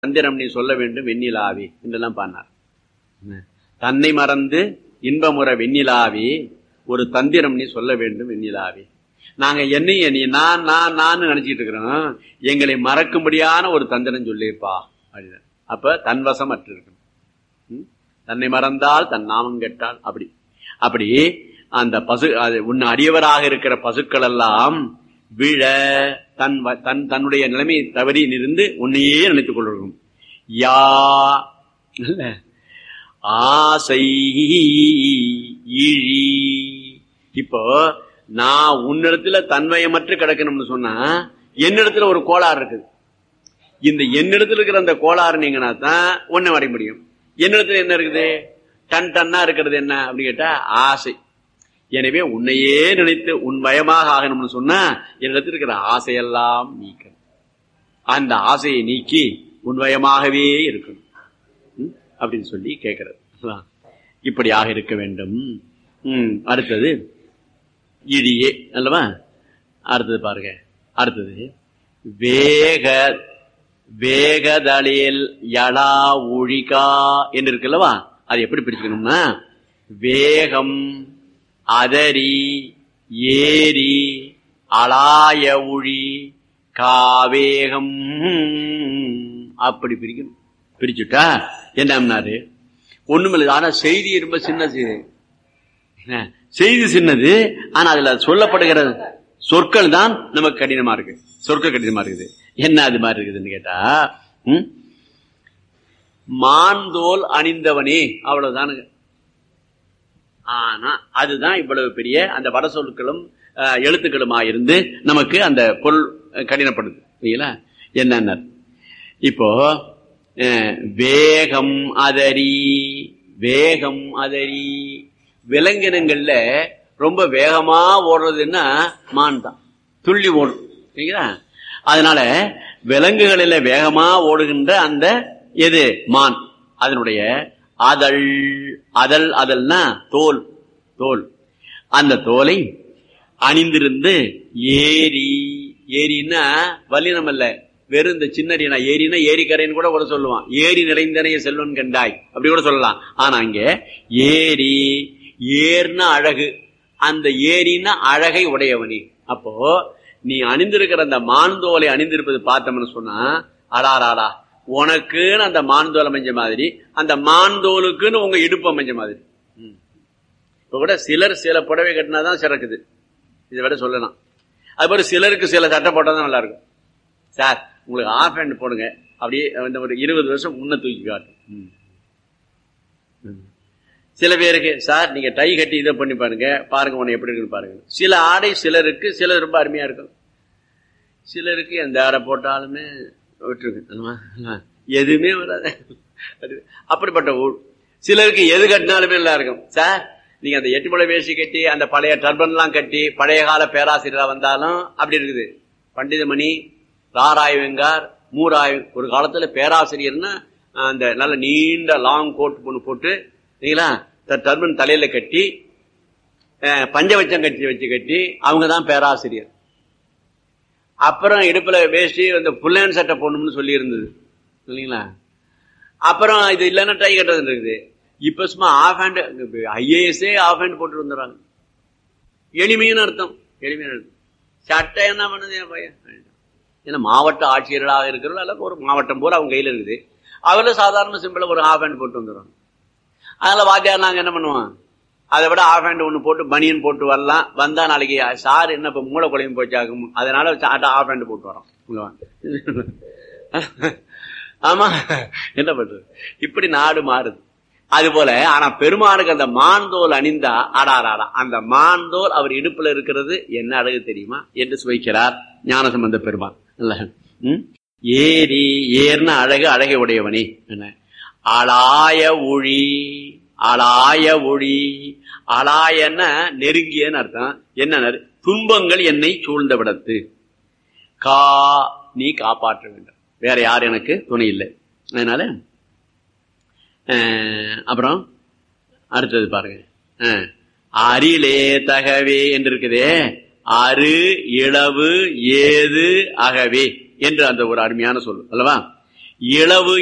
தந்திரம் நீ சொல்ல வேண்டும் வெண்ணிலாவி என்றெல்லாம் பாடினார் தன்னை மறந்து இன்பமுற வெண்ணிலாவி ஒரு தந்திரம் நீ சொல்ல வேண்டும் வெண்ணிலாவி நாங்க என்னைய நீ நான் நான் நான் நினைச்சிட்டு இருக்கிறோம் எங்களை மறக்கும்படியான ஒரு தந்திரம் சொல்லியிருப்பா அப்படின்னு அப்ப தன்வசம் அற்று இருக்கணும் ம்? தன்னை மறந்தால் தன் நாமம் கேட்டால் அப்படி அப்படி அந்த பசு அது உன் அடியவராக இருக்கிற பசுக்கள் எல்லாம் விழ தன் வ- தன் தன்னுடைய நிலைமை தவறி இருந்து உன்னையே நினைத்துக் கொள்ளும் யா இல்ல ஆசை இழி இப்போ நான் உன்னிடத்துல தன்வயமற்று கிடக்கணும்னு சொன்னா என்னிடத்துல ஒரு கோளாறு இருக்குது இந்த என்னிடத்துல இருக்கிற அந்த கோளாறு நீங்கன்னா தான் ஒண்ணு வரைய முடியும் என்னிடத்துல என்ன இருக்குது டன் டன்னா இருக்கிறது என்ன அப்படி கேட்டா ஆசை எனவே உன்னையே நினைத்து உன் பயமாக ஆகணும்னு சொன்னா என்னிடத்தில் இருக்கிற ஆசையெல்லாம் நீக்கணும் அந்த ஆசையை நீக்கி உன் பயமாகவே இருக்கணும் ம்? அப்படின்னு சொல்லி கேட்கிறது இப்படியாக இருக்க வேண்டும் ம், அடுத்தது இடியே அல்லவா அடுத்தது பாருங்க அடுத்தது வேக வேகதளில் யடா ஒழிகா என்று இருக்குல்லவா அது எப்படி பிரிச்சுக்கணும்னா வேகம் அதரி ஏரி அலாய ஒழி காவேகம் அப்படி பிரிக்கணும் பிரிச்சுட்டா என்னம்னாரு ஒண்ணுமில்லை ஆனா செய்தி ரொம்ப சின்ன செய்தி என்ன? செய்தி சின்னது ஆனா அதுல சொல்லப்படுகிற சொற்கள் தான் நமக்கு கடினமா இருக்கு சொற்கள் கடினமா இருக்குது என்ன அது மாதிரி இருக்குதுன்னு கேட்டா ம்? மான்தோல் அணிந்தவனே அவ்வளவுதானுங்க ஆனா அதுதான் இவ்வளவு பெரிய அந்த வட சொற்களும் அஹ், எழுத்துக்களுமா இருந்து நமக்கு அந்த பொருள் அஹ், கடினப்படுது இல்லைங்களா என்னென்ன இப்போ அஹ், வேகம் அதரி வேகம் அதரி விலங்கினங்கள்ல ரொம்ப வேகமா ஓடுறதுன்னா மான் தான் துள்ளி ஓடும் சரிங்களா அதனால விலங்குகளில வேகமா ஓடுகின்ற அந்த எது மான் அதனுடைய அதழ் அதழ் அதழ்னா தோல் தோல் அந்த தோலை அணிந்திருந்து ஏரி ஏரின்னா வல்லினம் அல்ல வெறும் இந்த சின்னரினா ஏரினா ஏரிக்கரைன்னு கூட கூட சொல்லுவான் ஏரி நிறைந்தனைய செல்வன் கண்டாய் அப்படி கூட சொல்லலாம் ஆனா அங்க ஏரி ஏர்னா அழகு அந்த ஏரின்னா அழகை உடையவனி அப்போ நீ அணிந்திருக்கிற அந்த மான்தோலை அணிந்திருப்பது பார்த்தோம்னு சொன்னா அடாராடா உனக்குன்னு அந்த மான்தோல் அமைஞ்ச மாதிரி அந்த மான்தோலுக்குன்னு உங்க இடுப்பு அமைஞ்ச மாதிரி ம். இப்ப கூட சிலர் சில புடவை கட்டினாதான் சிறக்குது இதை விட சொல்லலாம் அதுபோல சிலருக்கு சில சட்டை போட்டா தான் நல்லா இருக்கும் சார் உங்களுக்கு ஆஃப் ஹேண்ட் போடுங்க அப்படியே இந்த ஒரு இருபது வருஷம் முன்ன தூக்கி காட்டும் ம். ம். சில பேருக்கு சார் நீங்க டை கட்டி இதை பண்ணி பாருங்க பாருங்க உன்னை எப்படி இருக்குன்னு பாருங்க சில ஆடை சிலருக்கு சிலர் ரொம்ப அருமையா இருக்கும் சிலருக்கு எந்த ஆடை போட்டாலுமே விட்டுருக்கு ஆமா, ஆமா. எதுவுமே வராது அது அப்படிப்பட்ட ஊர் சிலருக்கு எது கட்டினாலுமே நல்லா இருக்கும் சார் நீங்க அந்த எட்டு முளை வேஷ்டி கட்டி அந்த பழைய டர்பன்லாம் கட்டி பழைய கால பேராசிரியரா வந்தாலும் அப்படி இருக்குது பண்டிதமணி ராராய் வெங்கார் மூராய் ஒரு காலத்துல பேராசிரியர்னா அந்த நல்ல நீண்ட லாங் கோட் ஒன்று போட்டு சரிங்களா டர்பன் தலையில கட்டி அஹ், பஞ்சவச்சம் கட்டி வச்சு கட்டி அவங்க தான் பேராசிரியர் அப்புறம் இடுப்புல வேஷ்டி அந்த புல்லன் சட்டை போடணும்னு சொல்லி இருந்தது இல்லைங்களா அப்புறம் இது இல்லைன்னா டை கட்டுறது இருக்குது இப்ப சும்மா ஆஃப் ஹேண்ட் ஐஏஎஸ்ஏ ஆஃப் ஹேண்ட் போட்டு வந்துடுறாங்க எளிமையான அர்த்தம் எளிமையான அர்த்தம் சட்டை என்ன பண்ணுது என் பையன் ஏன்னா மாவட்ட ஆட்சியர்களாக இருக்கிறவங்க அல்ல ஒரு மாவட்டம் பூரா அவங்க கையில இருக்குது அவர்ல சாதாரண சிம்பிளா ஒரு ஆஃப் ஹேண்ட் போட்டு வந்துடுறாங்க அதனால வாத்தியார் நாங்க என்ன பண்ணுவோம் அதை விட ஆஃப் ஹேண்ட் ஒன்று போட்டு பனியன் போட்டு வரலாம் வந்தா நாளைக்கு சார் என்ன இப்ப மூளை குழம்பு போச்சாகும் அதனால ஆஃப் ஹேண்ட் போட்டு வரோம் உள்ள வாங்க. ஆமா என்ன பண்றது இப்படி நாடு மாறுது அது போல ஆனா பெருமானுக்கு அந்த மான்தோல் அணிந்தா ஆடாராடா அந்த மான்தோல் அவர் இடுப்புல இருக்கிறது என்ன அழகு தெரியுமா என்று சுவைக்கிறார் ஞானசம்பந்த பெருமான் இல்ல ம்? ஏரி ஏர்ன அழகு அழகை உடையவனே என்ன அலாய ஒளி அலாய ஒளி அலாயன்னா நெருங்கியன்னு அர்த்தம் என்ன துன்பங்கள் என்னை சூழ்ந்த விடத்து கா நீ காப்பாற்ற வேண்டும் வேற யார் எனக்கு துணை இல்லை அதனால அஹ், அப்புறம் அடுத்தது பாருங்க அஹ், அரிலே தகவே என்று இருக்குதே அரு இளவு ஏது அகவே என்று அந்த ஒரு அருமையான சொல் அல்லவா இளவு